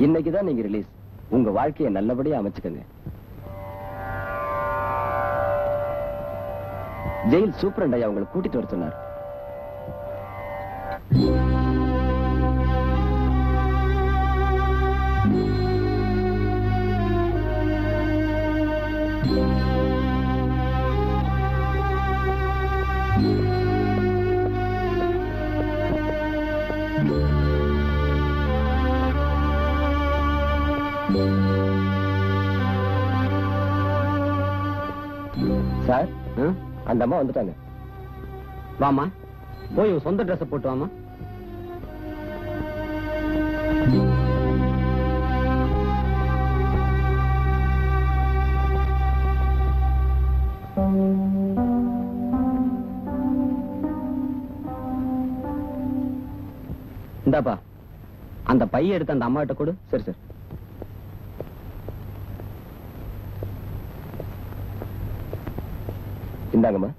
இன்னைக்கு தான் நீங்க ரிலீஸ் உங்க வாழ்க்கையை நல்லபடியா அமைச்சுக்கங்க ஜெயில் சூப்பரண்ட் ஐயா உங்களை கூட்டிட்டு வர சொன்னார் சார் அந்த அம்மா வந்துட்டாங்க வாமா போய் உன் சொந்த ட்ரெஸ் போட்டு வாமா இந்தாப்பா அந்த பைய எடுத்து அந்த அம்மாட்ட கொடு சரி சார் இந்தாங்கம்மா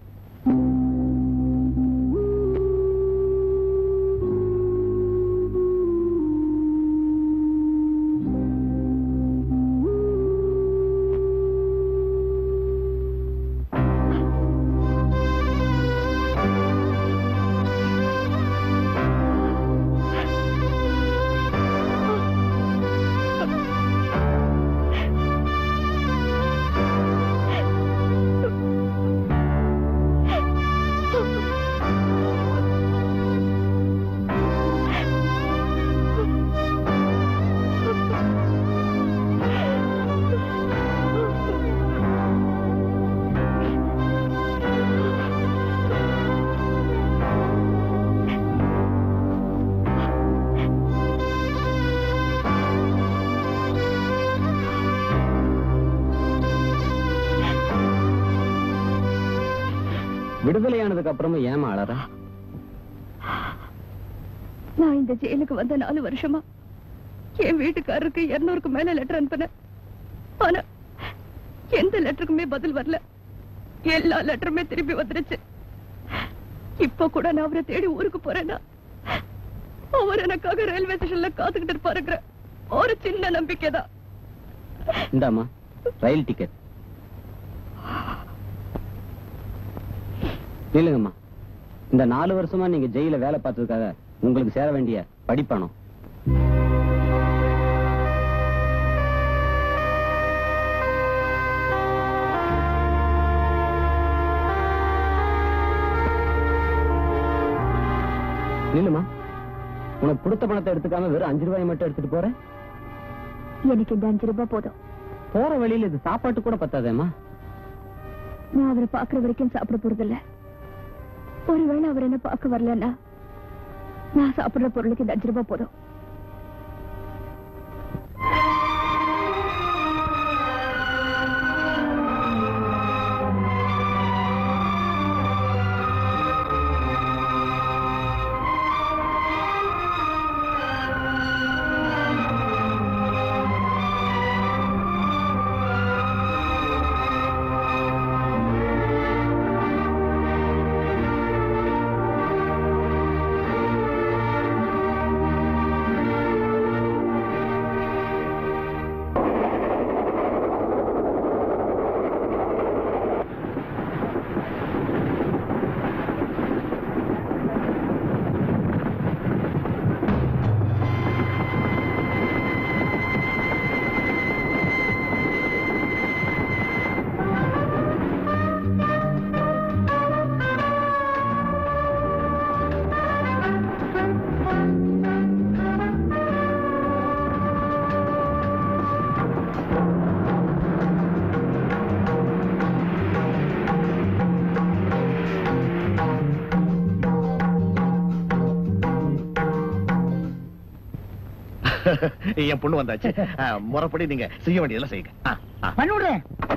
விடுதலையானதுக்கு அப்புறமும் ஏமா அழற நான் இந்த ஜெயிலுக்கு வந்த நாலு வருஷமா என் வீட்டுக்காரருக்கு இருநூறுக்கு மேல லெட்டர் அனுப்பினேன் ஆனா எந்த லெட்டருக்குமே பதில் வரல எல்லா லெட்டருமே திருப்பி வந்துருச்சு இப்ப கூட நான் அவரை தேடி ஊருக்கு போறேன்னா அவர் எனக்காக ரயில்வே ஸ்டேஷன்ல காத்துக்கிட்டு இருப்பாருங்கிற ஒரு சின்ன நம்பிக்கை தான் இந்தாமா ரயில் டிக்கெட் இல்லைங்கம்மா இந்த நாலு வருஷமா நீங்க ஜெயில வேலை பார்த்ததுக்காக உங்களுக்கு சேர வேண்டிய படிப்பணம் நில்லுமா உனக்கு கொடுத்த பணத்தை எடுத்துக்காம வெறும் அஞ்சு ரூபாய் மட்டும் எடுத்துட்டு போற எனக்கு இந்த அஞ்சு ரூபாய் போதும் போற வழியில இது சாப்பாட்டு கூட பத்தாதேம்மா நான் அவரை பாக்குற வரைக்கும் சாப்பிட போறதில்ல ஒருவேளை அவர் என்ன பார்க்க வரலன்னா நான் சாப்பிடுற பொருளுக்கு இந்த அஞ்சு ரூபாய் போதும் என் பொண்ணு வந்தாச்சு ஆ, முறைப்படி நீங்க செய்ய வேண்டியதெல்லாம் செய்யுங்க ஆ, ஆ. பண்ணிவிடுறேன்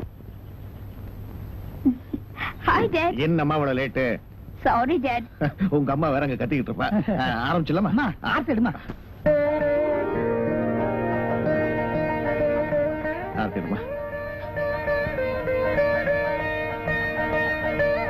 ஹாய் டேட் என்னம்மா இவ்வளவு லேட்டு சாரி டேட் உங்க அம்மா வேற அங்க கத்திக்கிட்டு இருப்பா ஆ, ஆரம்பிச்சிடலாமா அம்மா ஆர்த்தி எடுமா ஆரம்பிச்சிடுமா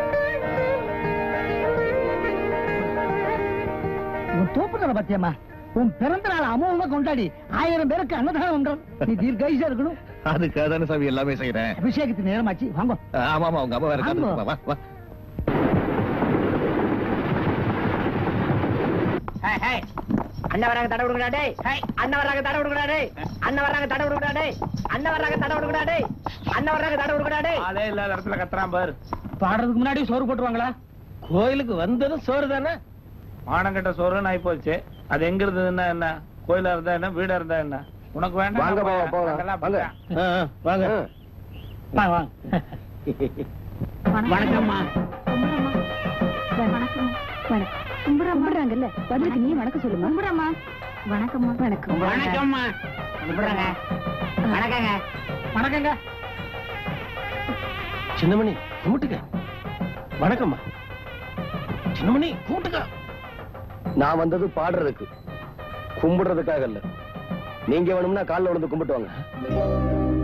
உன் தோப்புகளை பத்தியம்மா உன் பிறந்த நாள் அமோகமா கொண்டாடி ஆயிரம் பேருக்கு அன்னதானம் பண்றோம் நீ தீர்க்காயுசா இருக்கணும் அதுக்காக தானே சாமி எல்லாமே செய்யறேன் அபிஷேகத்துக்கு நேரமாச்சு வாங்க ஆமா ஆமா உங்க அம்மா வேற ஆமா. காத்துட்டு வா, வா அண்ணன் வராங்க தடை விடுங்கடா டேய் அண்ணன் வராங்க தடை விடுங்கடா டேய் அண்ணன் வராங்க தடை விடுங்கடா டேய் அண்ணன் வராங்க தடை விடுங்கடா டேய் அண்ணன் வராங்க தடை விடுங்கடா டேய் ஆளே இல்லாத இடத்துல கத்துறான் பாரு பாடுறதுக்கு முன்னாடி சோறு போட்டுருவாங்களா கோயிலுக்கு வந்ததும் சோறு தானே மானங்கட்ட சோறுன்னு ஆயி போச்சு அது எங்க இருந்ததுன்னா என்ன கோயிலா இருந்தா என்ன வீடா இருந்தா என்ன உனக்கு வேண்டாம் வாங்க நான் பாவா, போகலாம். நாங்கெல்லாம் வாங்க. அப்படித்தான். வாங்க வாங்க வாங்க வணக்கம்மா வணக்கம் வணக்கம் கும்பிடுறாங்கல்ல பதிலுக்கு நீ வணக்கம் சொல்லுமா கும்பிடுறமா வணக்கம்மா வணக்கம் வணக்கம்மா கும்பிடுறாங்க வணக்கங்க வணக்கங்க சின்னமணி கும்பிட்டுக்க வணக்கம்மா சின்னமணி கும்பிட்டுக்க நான் வந்தது பாடுறதுக்கு கும்பிடுறதுக்காக இல்ல நீங்க வேணும்னா கால்ல விழுந்து கும்பிட்டு வாங்க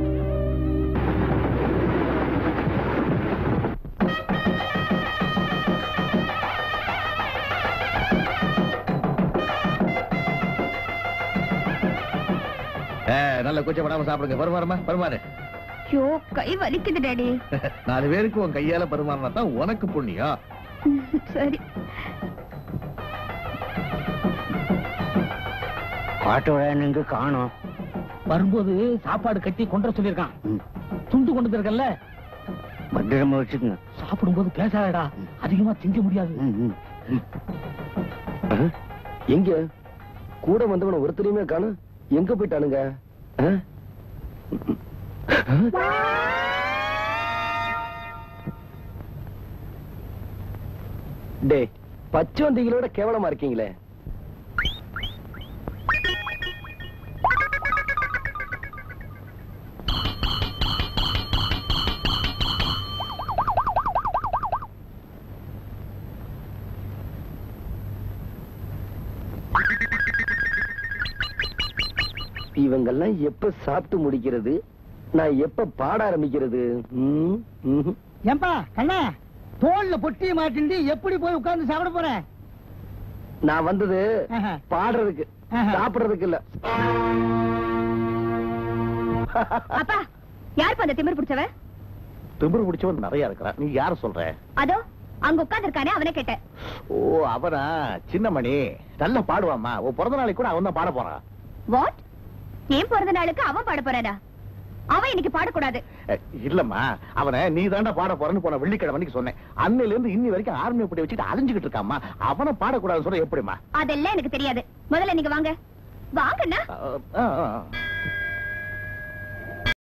நல்ல கூச்சப்படாம சாப்பிடுங்க பருமாறமா பருமாறு ஐயோ கை வலிக்குது டாடி நாலு பேருக்கு உன் கையால பருமாறினா தான் உனக்கு புண்ணியம் சரி காட்டு விளையாண்டு காணும் வரும்போது சாப்பாடு கட்டி கொண்டு வர சொல்லியிருக்கான் துண்டு கொண்டு வந்திருக்கல்ல பத்திரமா வச்சுக்கோங்க சாப்பிடும்போது பேசாதடா அதிகமா திங்க முடியாது அஹ், எங்க கூட வந்தவன ஒருத்தரையுமே காணும் எங்க போயிட்டானுங்க அஹ்? டே பச்சோந்திகளோட கேவலமா இருக்கீங்களே இவங்கெல்லாம் எப்ப சாப்பிட்டு முடிக்கிறது நான் எப்ப பாட ஆரம்பிக்கிறது ம், ம்ஹும். ஏன்பா கண்ணா தோல்ல பொட்டி மாட்டிண்டு எப்படி போய் உட்கார்ந்து சாப்பிட போற நான் வந்தது ஆஹா. பாடுறதுக்கு ஆஹா. சாப்பிடுறதுக்கு இல்ல அப்பா யார் அந்த திமிர் பிடிச்சவ திமிரு பிடிச்சவன் நிறைய இருக்கிறான் நீ யார சொல்ற அதோ அங்க உட்கார்ந்திருக்கானே அவனை கேட்டேன் ஓ அவனா சின்னமணி நல்லா பாடுவாமா உன் பிறந்த நாளைக்கு கூட அவன் தான் பாட போறான் வாட் ஏன் பிறந்த நாளுக்கு அவன் பாட போறானா அவன் இன்னைக்கு பாடக்கூடாது அஹ், இல்லம்மா அவனை நீ தாண்டா பாட போறன்னு போன வெள்ளிக்கிழமை அன்னைக்கு சொன்னேன் அன்னையில இருந்து இன்னி வரைக்கும் ஆர்மி பட்டி வச்சுட்டு அலைஞ்சுக்கிட்டு இருக்காமா அவனை பாடக்கூடாதுன்னு சொல்ல எப்படிமா அதெல்லாம் எனக்கு தெரியாது முதல்ல நீங்க வாங்க வாங்கண்ணா அஹ், அஹ், அஹ்.